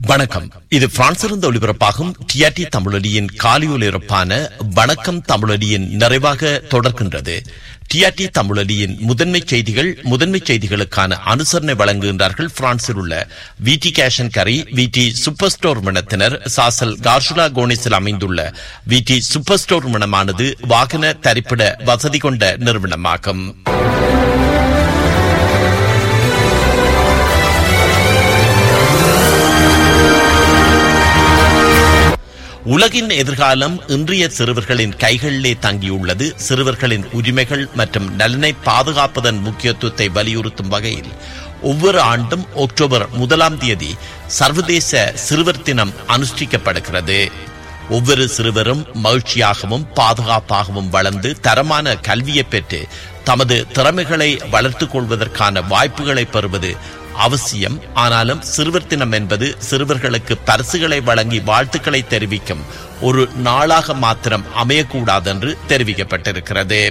வணக்கம் இது பிரான்சிலிருந்து ஒளிபரப்பாகும் டிஆர்டி தமிழொலியின் காலி ஒலிபரப்பான வணக்கம் தமிழொலியின் நிறைவாக தொடர்கின்றது டிஆர்டி தமிழொலியின் முதன்மை செய்திகள் முதன்மை செய்திகளுக்கான அனுசரணை வழங்குகின்றார்கள் பிரான்சில் உள்ள விடி கேஷன் கரி விடி சூப்பர் ஸ்டோர் நிறுவனத்தினர் சாசல் கார்ஷுலா கோனிஸில் அமைந்துள்ள விடி சூப்பர் ஸ்டோர் நிறுவனமானது வாகன தரிப்பிட வசதி கொண்ட நிறுவனமாகும் உலகின் எதிர்காலம் இன்றைய சிறுவர்களின் கைகளிலே தங்கியுள்ளது சிறுவர்களின் உரிமைகள் மற்றும் நலனை பாதுகாப்பதன் முக்கியத்துவத்தை வலியுறுத்தும் வகையில் ஒவ்வொரு ஆண்டும் அக்டோபர் முதலாம் தேதி சர்வதேச சிறுவர் தினம் அனுஷ்டிக்கப்படுகிறது ஒவ்வொரு சிறுவரும் மகிழ்ச்சியாகவும் பாதுகாப்பாகவும் வளர்ந்து தரமான கல்வியை பெற்று தமது திறமைகளை வளர்த்துக் கொள்வதற்கான வாய்ப்புகளை பெறுவது அவசியம் ஆனாலும் சிறுவர் தினம் என்பது சிறுவர்களுக்கு பரிசுகளை வழங்கி வாழ்த்துக்களை தெரிவிக்கும் ஒரு நாளாக மாத்திரம் அமையக்கூடாதென்று தெரிவிக்கப்பட்டிருக்கிறது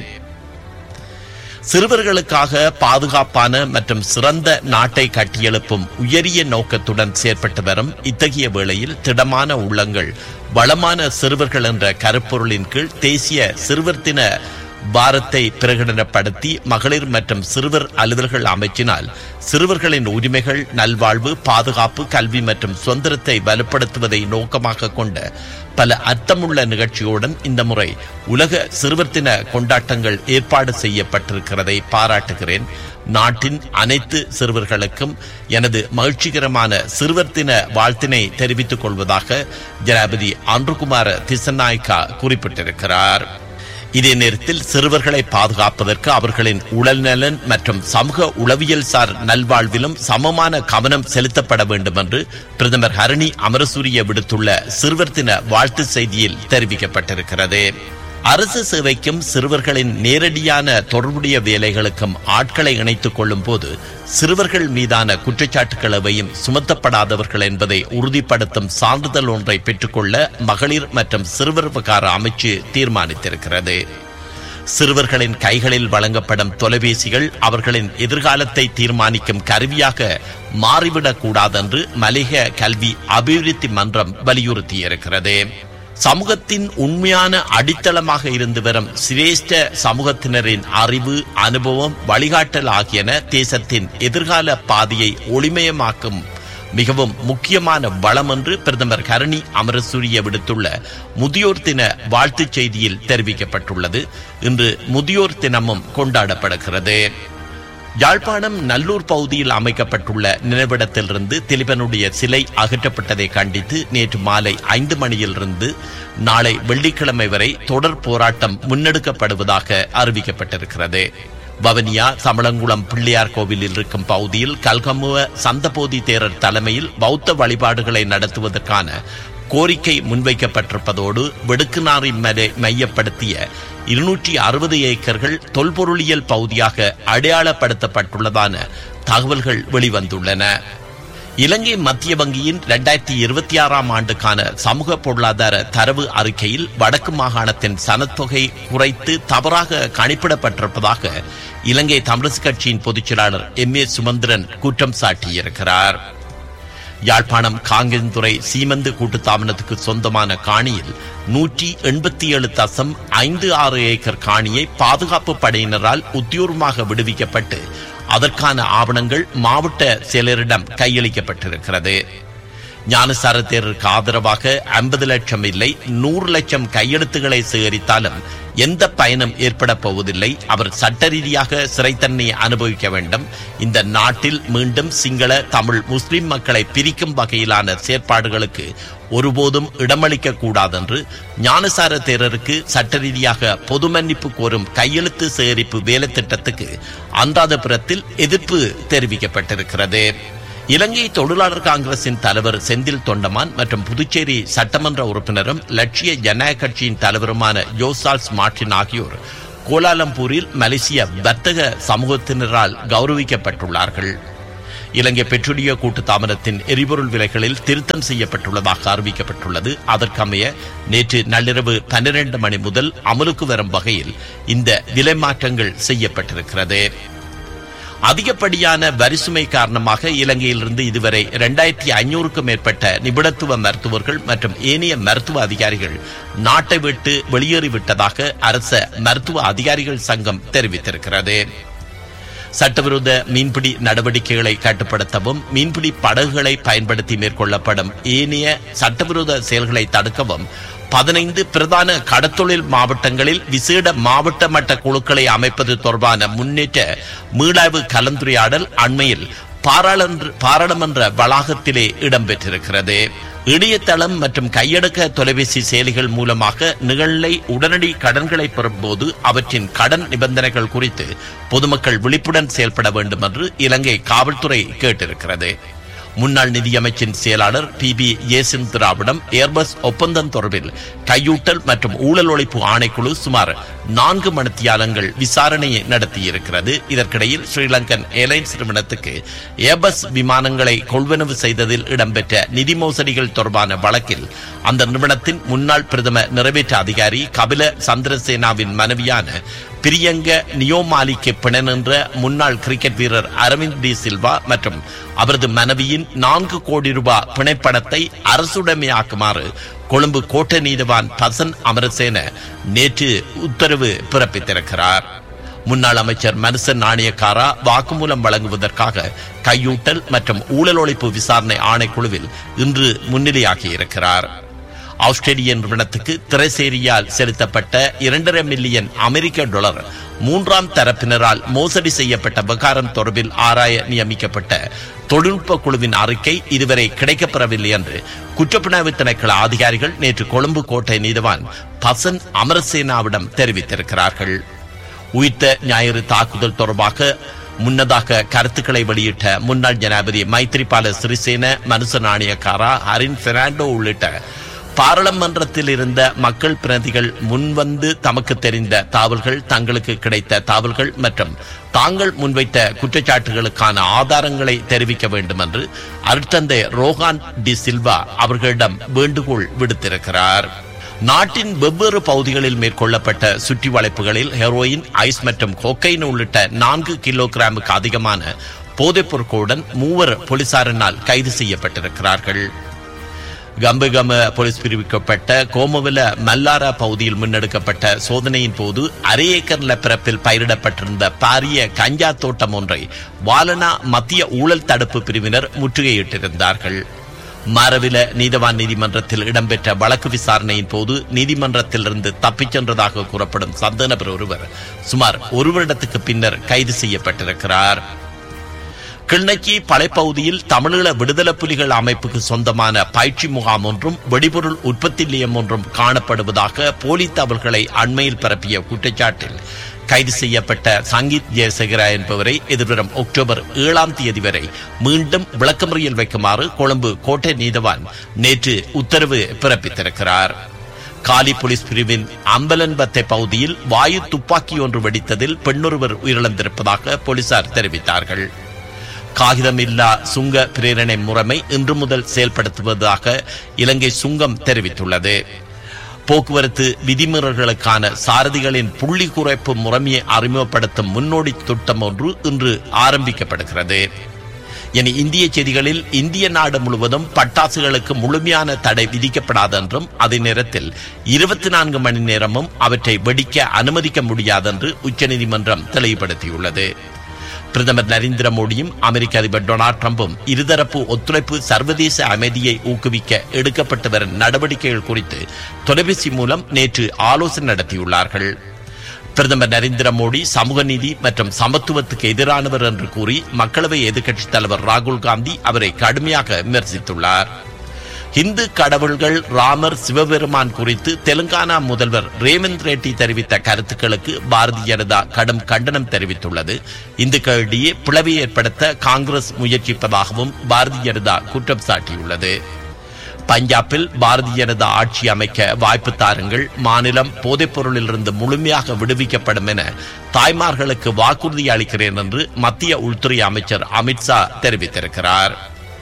சிறுவர்களுக்காக பாதுகாப்பான மற்றும் சிறந்த நாட்டை கட்டியெழுப்பும் உயரிய நோக்கத்துடன் செயற்பட்டு வரும் இத்தகைய வேளையில் திடமான உள்ளங்கள் வளமான சிறுவர்கள் என்ற கருப்பொருளின் கீழ் தேசிய சிறுவர் தின பாரத்தை பிரகடனப்படுத்தி மகளிர் மற்றும் சிறுவர் அலுவல்கள் அமைச்சினால் சிறுவர்களின் உரிமைகள் நல்வாழ்வு பாதுகாப்பு கல்வி மற்றும் சுதந்திரத்தை வலுப்படுத்துவதை நோக்கமாக கொண்ட பல அர்த்தமுள்ள நிகழ்ச்சியுடன் இந்த முறை உலக சிறுவர் தின கொண்டாட்டங்கள் ஏற்பாடு செய்யப்பட்டிருக்கிறதை பாராட்டுகிறேன் நாட்டின் அனைத்து சிறுவர்களுக்கும் எனது மகிழ்ச்சிகரமான சிறுவர் தின வாழ்த்தினை தெரிவித்துக் கொள்வதாக ஜனாபதி அன்றுகுமார திசநாய்கா குறிப்பிட்டிருக்கிறார் இதே நேரத்தில் சிறுவர்களை பாதுகாப்பதற்கு அவர்களின் உடல்நலன் மற்றும் சமூக உளவியல் சார் நல்வாழ்விலும் சமமான கவனம் செலுத்தப்பட வேண்டும் என்று பிரதமர் ஹரணி அமரசூரிய விடுத்துள்ள சிறுவர் தின வாழ்த்து செய்தியில் தெரிவிக்கப்பட்டிருக்கிறது அரசு சேவைக்கும் சிறுவர்களின் நேரடியான தொடர்புடைய வேலைகளுக்கும் ஆட்களை இணைத்துக் கொள்ளும் போது சிறுவர்கள் மீதான குற்றச்சாட்டுகள் எவையும் சுமத்தப்படாதவர்கள் என்பதை உறுதிப்படுத்தும் சான்றிதழ் ஒன்றை பெற்றுக்கொள்ள மகளிர் மற்றும் சிறுவர் விவகார அமைச்சு தீர்மானித்திருக்கிறது சிறுவர்களின் கைகளில் வழங்கப்படும் தொலைபேசிகள் அவர்களின் எதிர்காலத்தை தீர்மானிக்கும் கருவியாக மாறிவிடக் கூடாதென்று மலிக கல்வி அபிவிருத்தி மன்றம் வலியுறுத்தியிருக்கிறது சமூகத்தின் உண்மையான அடித்தளமாக இருந்து வரும் சிரேஷ்ட சமூகத்தினரின் அறிவு அனுபவம் வழிகாட்டல் ஆகியன தேசத்தின் எதிர்கால பாதையை ஒளிமயமாக்கும் மிகவும் முக்கியமான வளம் என்று பிரதமர் கரணி அமரசூரிய விடுத்துள்ள முதியோர் தின வாழ்த்துச் செய்தியில் தெரிவிக்கப்பட்டுள்ளது இன்று முதியோர் தினமும் கொண்டாடப்படுகிறது யாழ்ப்பாணம் நல்லூர் பகுதியில் அமைக்கப்பட்டுள்ள நினைவிடத்திலிருந்து திலிபனுடைய சிலை அகற்றப்பட்டதை கண்டித்து நேற்று மாலை ஐந்து மணியிலிருந்து நாளை வெள்ளிக்கிழமை வரை தொடர் போராட்டம் முன்னெடுக்கப்படுவதாக அறிவிக்கப்பட்டிருக்கிறது வவனியா சமளங்குளம் பிள்ளையார் கோவிலில் இருக்கும் பகுதியில் கல்கமுவ சந்தபோதி தேரர் தலைமையில் பௌத்த வழிபாடுகளை நடத்துவதற்கான கோரிக்கை முன்வைக்கப்பட்டிருப்பதோடு வெடுக்குநாரி மலை மையப்படுத்திய இருநூற்றி அறுபது ஏக்கர்கள் தொல்பொருளியல் பகுதியாக அடையாளப்படுத்தப்பட்டுள்ளதான தகவல்கள் வெளிவந்துள்ளன இலங்கை மத்திய வங்கியின் இரண்டாயிரத்தி இருபத்தி ஆறாம் ஆண்டுக்கான சமூக பொருளாதார தரவு அறிக்கையில் வடக்கு மாகாணத்தின் சனத்தொகை குறைத்து தவறாக கணிப்பிடப்பட்டிருப்பதாக இலங்கை தமிழரசு கட்சியின் பொதுச் செயலாளர் எம் ஏ சுமந்திரன் குற்றம் சாட்டியிருக்கிறார் யாழ்ப்பாணம் காங்கேந்துறை சீமந்து கூட்டுத்தாபனத்துக்கு சொந்தமான காணியில் நூற்றி எண்பத்தி ஏழு தசம் ஐந்து ஆறு ஏக்கர் காணியை பாதுகாப்பு படையினரால் உத்தியோகமாக விடுவிக்கப்பட்டு அதற்கான ஆவணங்கள் மாவட்ட செயலரிடம் கையளிக்கப்பட்டிருக்கிறது ஞானசார தேரருக்கு ஆதரவாக ஐம்பது லட்சம் இல்லை நூறு லட்சம் கையெழுத்துக்களை சேகரித்தாலும் எந்த பயனும் ஏற்பட போவதில்லை அவர் சட்ட ரீதியாக சிறைத்தன்மை அனுபவிக்க வேண்டும் இந்த நாட்டில் மீண்டும் சிங்கள தமிழ் முஸ்லிம் மக்களை பிரிக்கும் வகையிலான செயற்பாடுகளுக்கு ஒருபோதும் இடமளிக்க கூடாதென்று ஞானசார தேரருக்கு சட்ட ரீதியாக பொது மன்னிப்பு கோரும் கையெழுத்து சேகரிப்பு வேலை திட்டத்துக்கு அந்தாதபுரத்தில் எதிர்ப்பு தெரிவிக்கப்பட்டிருக்கிறது இலங்கை தொழிலாளர் காங்கிரசின் தலைவர் செந்தில் தொண்டமான் மற்றும் புதுச்சேரி சட்டமன்ற உறுப்பினரும் லட்சிய ஜனநாயக கட்சியின் தலைவருமான யோசால்ஸ் மார்டின் ஆகியோர் கோலாலம்பூரில் மலேசிய வர்த்தக சமூகத்தினரால் கௌரவிக்கப்பட்டுள்ளார்கள் இலங்கை பெட்ரோலிய கூட்டு தாமரத்தின் எரிபொருள் விலைகளில் திருத்தம் செய்யப்பட்டுள்ளதாக அறிவிக்கப்பட்டுள்ளது அதற்கமைய நேற்று நள்ளிரவு பன்னிரண்டு மணி முதல் அமலுக்கு வரும் வகையில் இந்த விலை மாற்றங்கள் செய்யப்பட்டிருக்கிறது அதிகப்படியான வரிசுமை காரணமாக இலங்கையிலிருந்து இதுவரை இரண்டாயிரத்தி ஐநூறுக்கும் மேற்பட்ட நிபுணத்துவ மருத்துவர்கள் மற்றும் ஏனைய மருத்துவ அதிகாரிகள் நாட்டை விட்டு வெளியேறிவிட்டதாக அரச மருத்துவ அதிகாரிகள் சங்கம் தெரிவித்திருக்கிறது சட்டவிரோத மீன்பிடி நடவடிக்கைகளை கட்டுப்படுத்தவும் மீன்பிடி படகுகளை பயன்படுத்தி மேற்கொள்ளப்படும் ஏனைய சட்டவிரோத செயல்களை தடுக்கவும் பதினைந்து பிரதான கடத்தொழில் மாவட்டங்களில் விசேட மாவட்ட மட்ட குழுக்களை அமைப்பது தொடர்பான முன்னேற்ற மீளாய்வு கலந்துரையாடல் அண்மையில் பாராளுமன்ற பாராளுமன்ற வளாகத்திலே இடம்பெற்றிருக்கிறது இணையதளம் மற்றும் கையடக்க தொலைபேசி செயலிகள் மூலமாக நிகழ்நிலை உடனடி கடன்களை பெறும்போது அவற்றின் கடன் நிபந்தனைகள் குறித்து பொதுமக்கள் விழிப்புடன் செயல்பட வேண்டும் என்று இலங்கை காவல்துறை கேட்டிருக்கிறது முன்னாள் நிதியமைச்சின் செயலாளர் பி பி ஏசிந்திராவிடம் ஏர்பஸ் ஒப்பந்தம் தொடர்பில் கையூட்டல் மற்றும் ஊழல் ஒழிப்பு ஆணைக்குழு சுமார் நான்கு மணித்தியாலங்கள் விசாரணையை நடத்தியிருக்கிறது இதற்கிடையில் ஸ்ரீலங்கன் ஏர்லைன்ஸ் நிறுவனத்துக்கு ஏர்பஸ் விமானங்களை கொள்வனவு செய்ததில் இடம்பெற்ற நிதி மோசடிகள் தொடர்பான வழக்கில் அந்த நிறுவனத்தின் முன்னாள் பிரதம நிறைவேற்ற அதிகாரி கபில சந்திரசேனாவின் மனைவியான பிரியங்க நியோமாலிக்கு பிணநின்ற முன்னாள் கிரிக்கெட் வீரர் அரவிந்த் டி சில்வா மற்றும் அவரது மனைவியின் நான்கு கோடி ரூபாய் பிணைப்பணத்தை அரசுடைமையாக்குமாறு கொழும்பு கோட்ட நீதிவான் பசன் அமரசேன நேற்று உத்தரவு பிறப்பித்திருக்கிறார் முன்னாள் அமைச்சர் மனுசன் நாணயக்காரா வாக்குமூலம் வழங்குவதற்காக கையூட்டல் மற்றும் ஊழல் ஒழிப்பு விசாரணை ஆணைக்குழுவில் இன்று முன்னிலையாகியிருக்கிறார் ஆஸ்திரேலிய நிறுவனத்துக்கு திரைசேரியால் செலுத்தப்பட்ட இரண்டரை மில்லியன் அமெரிக்க டாலர் மூன்றாம் தரப்பினரால் மோசடி செய்யப்பட்ட விவகாரம் தொடர்பில் ஆராய நியமிக்கப்பட்ட தொழில்நுட்ப குழுவின் அறிக்கை இதுவரை கிடைக்கப்பெறவில்லை என்று குற்றப்புலனாய்வு திணைக்கள அதிகாரிகள் நேற்று கொழும்பு கோட்டை நீதிவான் பசன் அமரசேனாவிடம் தெரிவித்திருக்கிறார்கள் உயிர்த்த ஞாயிறு தாக்குதல் தொடர்பாக முன்னதாக கருத்துக்களை வெளியிட்ட முன்னாள் ஜனாதிபதி மைத்ரிபால சிறிசேன மனுச நாணயக்காரா ஹரின் பெர்னாண்டோ உள்ளிட்ட பாராளுமன்றத்தில் இருந்த மக்கள் பிரதிகள் முன்வந்து தமக்கு தெரிந்த தாவல்கள் தங்களுக்கு கிடைத்த தாவல்கள் மற்றும் தாங்கள் முன்வைத்த குற்றச்சாட்டுகளுக்கான ஆதாரங்களை தெரிவிக்க வேண்டும் என்று அருட்தந்தை ரோகான் டி சில்வா அவர்களிடம் வேண்டுகோள் விடுத்திருக்கிறார் நாட்டின் வெவ்வேறு பகுதிகளில் மேற்கொள்ளப்பட்ட சுற்றி வளைப்புகளில் ஹெரோயின் ஐஸ் மற்றும் கொக்கைன் உள்ளிட்ட நான்கு கிலோகிராமுக்கு அதிகமான போதைப் பொருட்களுடன் மூவர் போலீசாரினால் கைது செய்யப்பட்டிருக்கிறார்கள் கம்பகம போலீஸ் பிரிவுக்கப்பட்ட கோமவில மல்லாரா பகுதியில் முன்னெடுக்கப்பட்ட சோதனையின் போது அரை ஏக்கர் நிலப்பரப்பில் பயிரிடப்பட்டிருந்த பாரிய கஞ்சா தோட்டம் ஒன்றை வாலனா மத்திய ஊழல் தடுப்பு பிரிவினர் முற்றுகையிட்டிருந்தார்கள் மரவில நீதவான் நீதிமன்றத்தில் இடம்பெற்ற வழக்கு விசாரணையின் போது நீதிமன்றத்திலிருந்து தப்பிச் சென்றதாக கூறப்படும் சந்தன நபர் ஒருவர் சுமார் ஒரு வருடத்துக்கு பின்னர் கைது செய்யப்பட்டிருக்கிறார் கிளிநொச்சி படைப்பகுதியில் தமிழீழ விடுதலை புலிகள் அமைப்புக்கு சொந்தமான பயிற்சி முகாம் ஒன்றும் வெடிபொருள் உற்பத்தி நிலையம் ஒன்றும் காணப்படுவதாக போலி தகவல்களை அண்மையில் பரப்பிய குற்றச்சாட்டில் கைது செய்யப்பட்ட சங்கீத் ஜெயசேகரா என்பவரை எதிர்வரும் அக்டோபர் ஏழாம் தேதி வரை மீண்டும் விளக்கமறியல் வைக்குமாறு கொழும்பு கோட்டை நீதவான் நேற்று உத்தரவு பிறப்பித்திருக்கிறார் காலி போலீஸ் பிரிவின் அம்பலன்பத்தை பகுதியில் வாயு துப்பாக்கி ஒன்று வெடித்ததில் பெண்ணொருவர் உயிரிழந்திருப்பதாக போலீசார் தெரிவித்தார்கள் காகிதமில்லா சுங்க பிரேரணை முறைமை இன்று முதல் செயல்படுத்துவதாக இலங்கை சுங்கம் தெரிவித்துள்ளது போக்குவரத்து விதிமுறைகளுக்கான சாரதிகளின் புள்ளி குறைப்பு முறைமையை அறிமுகப்படுத்தும் முன்னோடி திட்டம் ஒன்று இன்று ஆரம்பிக்கப்படுகிறது இனி இந்திய செய்திகளில் இந்திய நாடு முழுவதும் பட்டாசுகளுக்கு முழுமையான தடை விதிக்கப்படாது என்றும் அதே நேரத்தில் இருபத்தி நான்கு மணி நேரமும் அவற்றை வெடிக்க அனுமதிக்க முடியாதென்று உச்சநீதிமன்றம் தெளிவுபடுத்தியுள்ளது பிரதமர் நரேந்திர மோடியும் அமெரிக்க அதிபர் டொனால்ட் ட்ரம்பும் இருதரப்பு ஒத்துழைப்பு சர்வதேச அமைதியை ஊக்குவிக்க எடுக்கப்பட்டு வரும் நடவடிக்கைகள் குறித்து தொலைபேசி மூலம் நேற்று ஆலோசனை நடத்தியுள்ளார்கள் பிரதமர் நரேந்திர மோடி சமூக நீதி மற்றும் சமத்துவத்துக்கு எதிரானவர் என்று கூறி மக்களவை எதிர்க்கட்சித் தலைவர் ராகுல் காந்தி அவரை கடுமையாக விமர்சித்துள்ளார் இந்து கடவுள்கள் ராமர் சிவபெருமான் குறித்து தெலுங்கானா முதல்வர் ரேவந்த் ரெட்டி தெரிவித்த கருத்துக்களுக்கு பாரதிய ஜனதா கடும் கண்டனம் தெரிவித்துள்ளது இந்துக்களிடையே பிளவை ஏற்படுத்த காங்கிரஸ் முயற்சிப்பதாகவும் பாரதிய ஜனதா குற்றம் சாட்டியுள்ளது பஞ்சாபில் பாரதிய ஜனதா ஆட்சி அமைக்க வாய்ப்பு தாருங்கள் மாநிலம் போதைப் பொருளிலிருந்து முழுமையாக விடுவிக்கப்படும் என தாய்மார்களுக்கு வாக்குறுதி அளிக்கிறேன் என்று மத்திய உள்துறை அமைச்சர் அமித்ஷா தெரிவித்திருக்கிறார்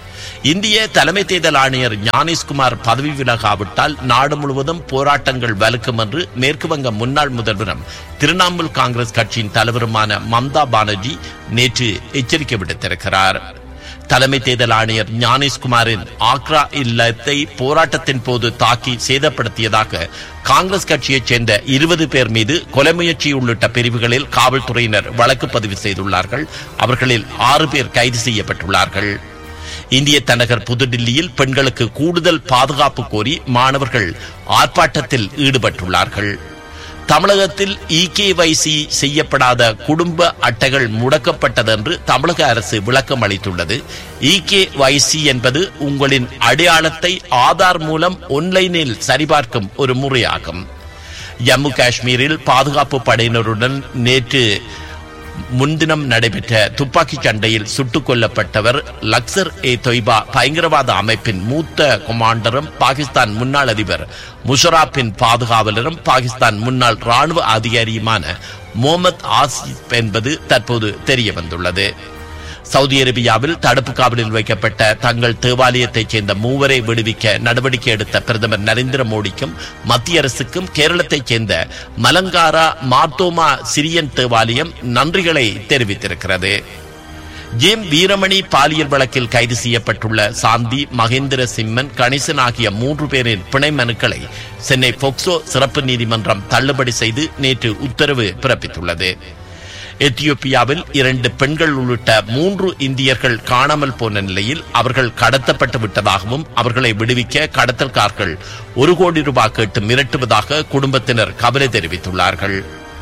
இந்திய தலைமை தேர்தல் ஆணையர் ஞானேஷ்குமார் பதவி விலகாவிட்டால் நாடு முழுவதும் போராட்டங்கள் வலுக்கும் என்று மேற்கு வங்க முன்னாள் முதல்வரும் திரிணாமுல் காங்கிரஸ் கட்சியின் தலைவருமான மம்தா பானர்ஜி நேற்று எச்சரிக்கை விடுத்திருக்கிறார் தலைமை தேர்தல் ஆணையர் ஞானேஷ்குமாரின் ஆக்ரா இல்லத்தை போராட்டத்தின் போது தாக்கி சேதப்படுத்தியதாக காங்கிரஸ் கட்சியைச் சேர்ந்த இருபது பேர் மீது கொலை முயற்சி உள்ளிட்ட பிரிவுகளில் காவல்துறையினர் வழக்கு பதிவு செய்துள்ளார்கள் அவர்களில் ஆறு பேர் கைது செய்யப்பட்டுள்ளார்கள் இந்திய தலைநகர் புதுடில்லியில் பெண்களுக்கு கூடுதல் பாதுகாப்பு கோரி மாணவர்கள் ஆர்ப்பாட்டத்தில் ஈடுபட்டுள்ளார்கள் தமிழகத்தில் இகேவைசி செய்யப்படாத குடும்ப அட்டைகள் முடக்கப்பட்டதென்று தமிழக அரசு விளக்கம் அளித்துள்ளது இகேவைசி என்பது உங்களின் அடையாளத்தை ஆதார் மூலம் ஒன்லைனில் சரிபார்க்கும் ஒரு முறையாகும் ஜம்மு காஷ்மீரில் பாதுகாப்பு படையினருடன் நேற்று முன்தினம் நடைபெற்ற துப்பாக்கிச் சண்டையில் சுட்டுக் கொல்லப்பட்டவர் லக்சர் ஏ தொய்பா பயங்கரவாத அமைப்பின் மூத்த கமாண்டரும் பாகிஸ்தான் முன்னாள் அதிபர் முஷராப்பின் பாதுகாவலரும் பாகிஸ்தான் முன்னாள் ராணுவ அதிகாரியுமான முகமது ஆசிப் என்பது தற்போது தெரிய வந்துள்ளது சவுதி அரேபியாவில் தடுப்பு காவலில் வைக்கப்பட்ட தங்கள் தேவாலயத்தைச் சேர்ந்த மூவரை விடுவிக்க நடவடிக்கை எடுத்த பிரதமர் நரேந்திர மோடிக்கும் மத்திய அரசுக்கும் கேரளத்தைச் சேர்ந்த மலங்காரா மார்த்தோமா சிரியன் தேவாலயம் நன்றிகளை தெரிவித்திருக்கிறது ஜேம் வீரமணி பாலியல் வழக்கில் கைது செய்யப்பட்டுள்ள சாந்தி மகேந்திர சிம்மன் கணேசன் ஆகிய மூன்று பேரின் பிணை மனுக்களை சென்னை போக்சோ சிறப்பு நீதிமன்றம் தள்ளுபடி செய்து நேற்று உத்தரவு பிறப்பித்துள்ளது எத்தியோப்பியாவில் இரண்டு பெண்கள் உள்ளிட்ட மூன்று இந்தியர்கள் காணாமல் போன நிலையில் அவர்கள் கடத்தப்பட்டு விட்டதாகவும் அவர்களை விடுவிக்க கடத்தல்கார்கள் ஒரு கோடி ரூபாய் கேட்டு மிரட்டுவதாக குடும்பத்தினர் கவலை தெரிவித்துள்ளார்கள்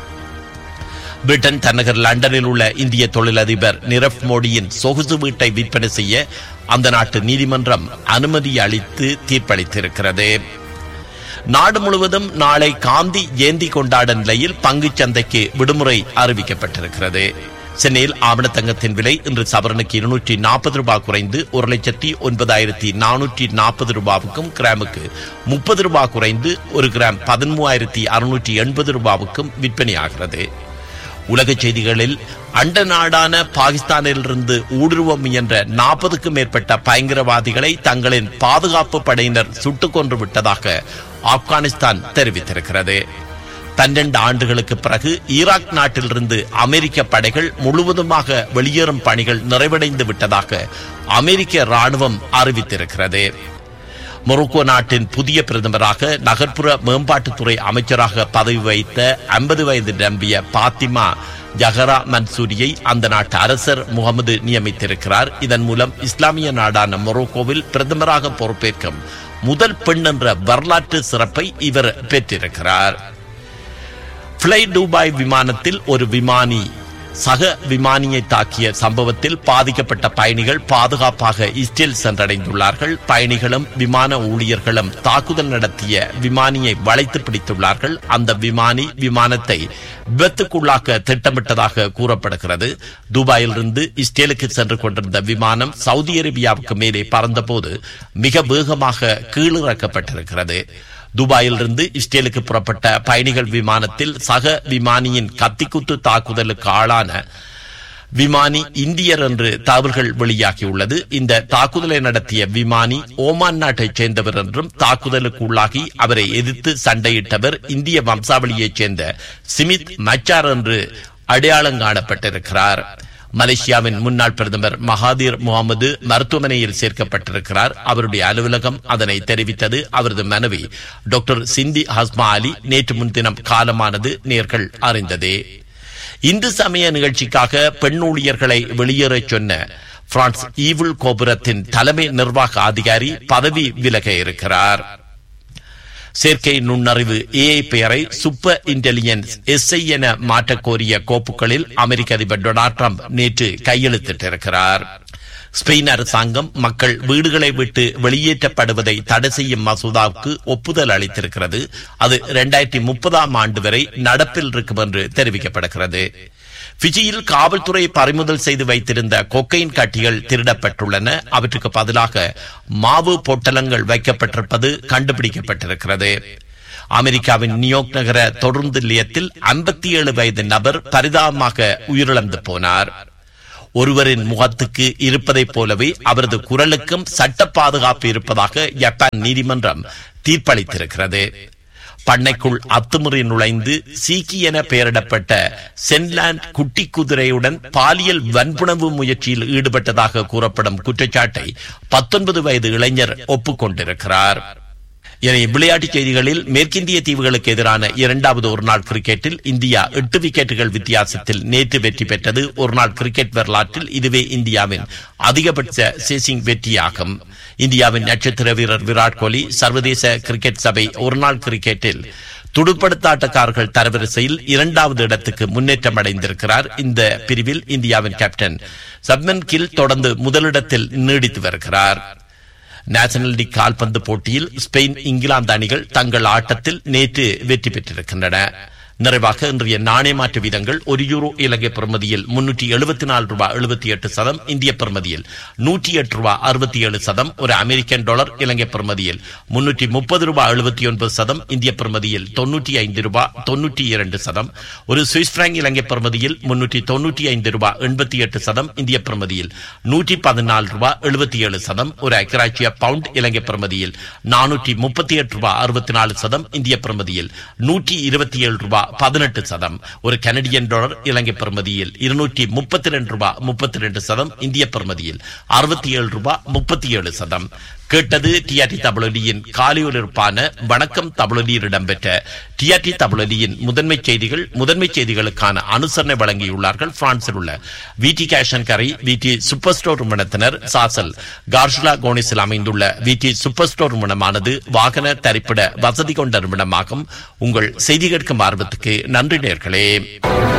பிரிட்டன் தலைநகர் லண்டனில் உள்ள இந்திய தொழிலதிபர் நிரவ் மோடியின் சொகுசு வீட்டை விற்பனை செய்ய அந்த நாட்டு நீதிமன்றம் அனுமதி அளித்து தீர்ப்பளித்திருக்கிறது நாடு முழுவதும் நாளை காந்தி ஜெயந்தி கொண்டாட நிலையில் பங்குச் சந்தைக்கு விடுமுறை அறிவிக்கப்பட்டிருக்கிறது சென்னையில் ஆவணத்தங்கத்தின் விலை இன்று சவரனுக்கு இருநூற்றி நாற்பது ரூபாய் குறைந்து ஒரு லட்சத்தி ஒன்பதாயிரத்தி நானூற்றி நாற்பது ரூபாவுக்கும் கிராமுக்கு முப்பது ரூபாய் குறைந்து ஒரு கிராம் பதிமூவாயிரத்தி அறுநூற்றி எண்பது ரூபாவுக்கும் விற்பனையாகிறது உலக செய்திகளில் அண்ட நாடான பாகிஸ்தானிலிருந்து ஊடுருவ முயன்ற நாற்பதுக்கும் மேற்பட்ட பயங்கரவாதிகளை தங்களின் பாதுகாப்பு படையினர் சுட்டுக் கொன்று விட்டதாக ஆப்கானிஸ்தான் தெரிவித்திருக்கிறது பன்னெண்டு ஆண்டுகளுக்கு பிறகு ஈராக் நாட்டிலிருந்து அமெரிக்க படைகள் முழுவதுமாக வெளியேறும் பணிகள் நிறைவடைந்து விட்டதாக அமெரிக்க ராணுவம் அறிவித்திருக்கிறது மொரோக்கோ நாட்டின் புதிய பிரதமராக நகர்ப்புற மேம்பாட்டுத்துறை அமைச்சராக பதவி வைத்த ஐம்பது வயது நிரம்பிய பாத்திமா ஜஹரா மன்சூரியை அந்த நாட்டு அரசர் முகமது நியமித்திருக்கிறார் இதன் மூலம் இஸ்லாமிய நாடான மொரோக்கோவில் பிரதமராக பொறுப்பேற்கும் முதல் பெண் என்ற வரலாற்று சிறப்பை இவர் பெற்றிருக்கிறார் பிளை துபாய் விமானத்தில் ஒரு விமானி சக விமானியை தாக்கிய சம்பவத்தில் பாதிக்கப்பட்ட பயணிகள் பாதுகாப்பாக இஸ்ரேல் சென்றடைந்துள்ளார்கள் பயணிகளும் விமான ஊழியர்களும் தாக்குதல் நடத்திய விமானியை வளைத்து பிடித்துள்ளார்கள் அந்த விமானி விமானத்தை விபத்துக்குள்ளாக்க திட்டமிட்டதாக கூறப்படுகிறது துபாயிலிருந்து இஸ்ரேலுக்கு சென்று கொண்டிருந்த விமானம் சவுதி அரேபியாவுக்கு மேலே பறந்தபோது மிக வேகமாக கீழிறக்கப்பட்டிருக்கிறது துபாயிலிருந்து இஸ்ரேலுக்கு புறப்பட்ட பயணிகள் விமானத்தில் சக விமானியின் கத்திக்குத்து தாக்குதலுக்கு ஆளான விமானி இந்தியர் என்று தகவல்கள் வெளியாகியுள்ளது இந்த தாக்குதலை நடத்திய விமானி ஓமான் நாட்டைச் சேர்ந்தவர் என்றும் தாக்குதலுக்கு உள்ளாகி அவரை எதிர்த்து சண்டையிட்டவர் இந்திய வம்சாவளியைச் சேர்ந்த சிமித் மச்சார் என்று அடையாளம் காணப்பட்டிருக்கிறார் மலேசியாவின் முன்னாள் பிரதமர் மகாதீர் முகமது மருத்துவமனையில் சேர்க்கப்பட்டிருக்கிறார் அவருடைய அலுவலகம் அதனை தெரிவித்தது அவரது மனைவி டாக்டர் சிந்தி ஹஸ்மா அலி நேற்று முன்தினம் காலமானது நேர்கள் அறிந்ததே இந்து சமய நிகழ்ச்சிக்காக பெண் ஊழியர்களை வெளியேறச் சொன்ன பிரான்ஸ் ஈவில் கோபுரத்தின் தலைமை நிர்வாக அதிகாரி பதவி விலக இருக்கிறார் செயற்கை நுண்ணறிவு ஏஐ பெயரை சூப்பர் இன்டெலிஜென்ஸ் எஸ்ஐ என மாற்றக் கோரிய கோப்புகளில் அமெரிக்க அதிபர் டொனால்ட் ட்ரம்ப் நேற்று கையெழுத்திட்டிருக்கிறார் ஸ்பெயின் அரசாங்கம் மக்கள் வீடுகளை விட்டு வெளியேற்றப்படுவதை தடை செய்யும் மசோதாவுக்கு ஒப்புதல் அளித்திருக்கிறது அது இரண்டாயிரத்தி முப்பதாம் ஆண்டு வரை நடப்பில் இருக்கும் என்று தெரிவிக்கப்படுகிறது பிஜியில் காவல்துறை பறிமுதல் செய்து வைத்திருந்த கொக்கைன் கட்டிகள் திருடப்பட்டுள்ளன அவற்றுக்கு பதிலாக மாவு பொட்டலங்கள் வைக்கப்பட்டிருப்பது கண்டுபிடிக்கப்பட்டிருக்கிறது அமெரிக்காவின் நியூயார்க் நகர தொடர்ந்து நிலையத்தில் ஐம்பத்தி ஏழு வயது நபர் பரிதாபமாக உயிரிழந்து போனார் ஒருவரின் முகத்துக்கு இருப்பதைப் போலவே அவரது குரலுக்கும் சட்ட பாதுகாப்பு இருப்பதாக ஜப்பான் நீதிமன்றம் தீர்ப்பளித்திருக்கிறது பண்ணைக்குள் அத்துமுறை நுழைந்து சீக்கி என பெயரிடப்பட்ட சென்லாண்ட் குட்டி குதிரையுடன் பாலியல் வன்புணர்வு முயற்சியில் ஈடுபட்டதாக கூறப்படும் குற்றச்சாட்டை பத்தொன்பது வயது இளைஞர் ஒப்புக்கொண்டிருக்கிறார் என விளையாட்டுச் செய்திகளில் மேற்கிந்திய தீவுகளுக்கு எதிரான இரண்டாவது ஒருநாள் கிரிக்கெட்டில் இந்தியா எட்டு விக்கெட்டுகள் வித்தியாசத்தில் நேற்று வெற்றி பெற்றது ஒருநாள் கிரிக்கெட் வரலாற்றில் இதுவே இந்தியாவின் அதிகபட்ச சேசிங் வெற்றியாகும் இந்தியாவின் நட்சத்திர வீரர் விராட் கோலி சர்வதேச கிரிக்கெட் சபை ஒருநாள் கிரிக்கெட்டில் துடுப்படுத்தாட்டக்காரர்கள் தரவரிசையில் இரண்டாவது இடத்துக்கு முன்னேற்றம் அடைந்திருக்கிறார் இந்த பிரிவில் இந்தியாவின் கேப்டன் சப்மன் கில் தொடர்ந்து முதலிடத்தில் நீடித்து வருகிறார் நேஷனல் லீக் கால்பந்து போட்டியில் ஸ்பெயின் இங்கிலாந்து அணிகள் தங்கள் ஆட்டத்தில் நேற்று வெற்றி பெற்றிருக்கின்றன நிறைவாக இன்றைய நாணய மாற்று வீதங்கள் ஒரு யூரோ இலங்கை பிரமதியில் முன்னூற்றி எழுபத்தி நாலு ரூபாய் எழுபத்தி எட்டு சதம் இந்திய பிரமதியில் நூற்றி எட்டு ரூபாய் அறுபத்தி ஏழு சதம் ஒரு அமெரிக்கன் டாலர் இலங்கை பிரமதியில் முன்னூற்றி முப்பது ரூபாய் எழுபத்தி ஒன்பது சதம் இந்திய பிரமதியில் தொன்னூற்றி ஐந்து ரூபாய் தொன்னூற்றி இரண்டு சதம் ஒரு சுவிஸ் பிராங்க் இலங்கை பிரமதியில் முன்னூற்றி தொன்னூற்றி ஐந்து ரூபாய் எண்பத்தி எட்டு சதம் இந்திய பிரமதியில் நூற்றி பதினாலு ரூபாய் எழுபத்தி ஏழு சதம் ஒரு ஐக்கராட்சிய பவுண்ட் இலங்கை பிரமதியில் நானூற்றி முப்பத்தி எட்டு ரூபாய் அறுபத்தி நாலு சதம் இந்திய பிரமதியில் நூற்றி இருபத்தி ஏழு ரூபாய் பதினெட்டு சதம் ஒரு கனடியன் டாலர் இலங்கை பிரமதியில் இருநூற்றி முப்பத்தி ரெண்டு ரூபாய் முப்பத்தி ரெண்டு சதம் இந்திய பிரமதியில் அறுபத்தி ஏழு ரூபாய் முப்பத்தி ஏழு சதம் கேட்டது டிஆர்டி தமிழொலியின் காலையொலிருப்பான வணக்கம் தமிழொலியில் இடம்பெற்ற டிஆர்டி தமிழொலியின் முதன்மை செய்திகள் முதன்மை செய்திகளுக்கான அனுசரணை வழங்கியுள்ளார்கள் பிரான்சில் உள்ள விடி கேஷன் கரை விடி சூப்பர் ஸ்டோர் நிறுவனத்தினர் சாசல் கார்ஷுலா கோனிஸில் அமைந்துள்ள விடி சூப்பர் ஸ்டோர் நிறுவனமானது வாகன தரிப்பிட வசதி கொண்ட நிறுவனமாகும் உங்கள் செய்தி கேட்கும் ஆர்வத்துக்கு நன்றி நேர்களே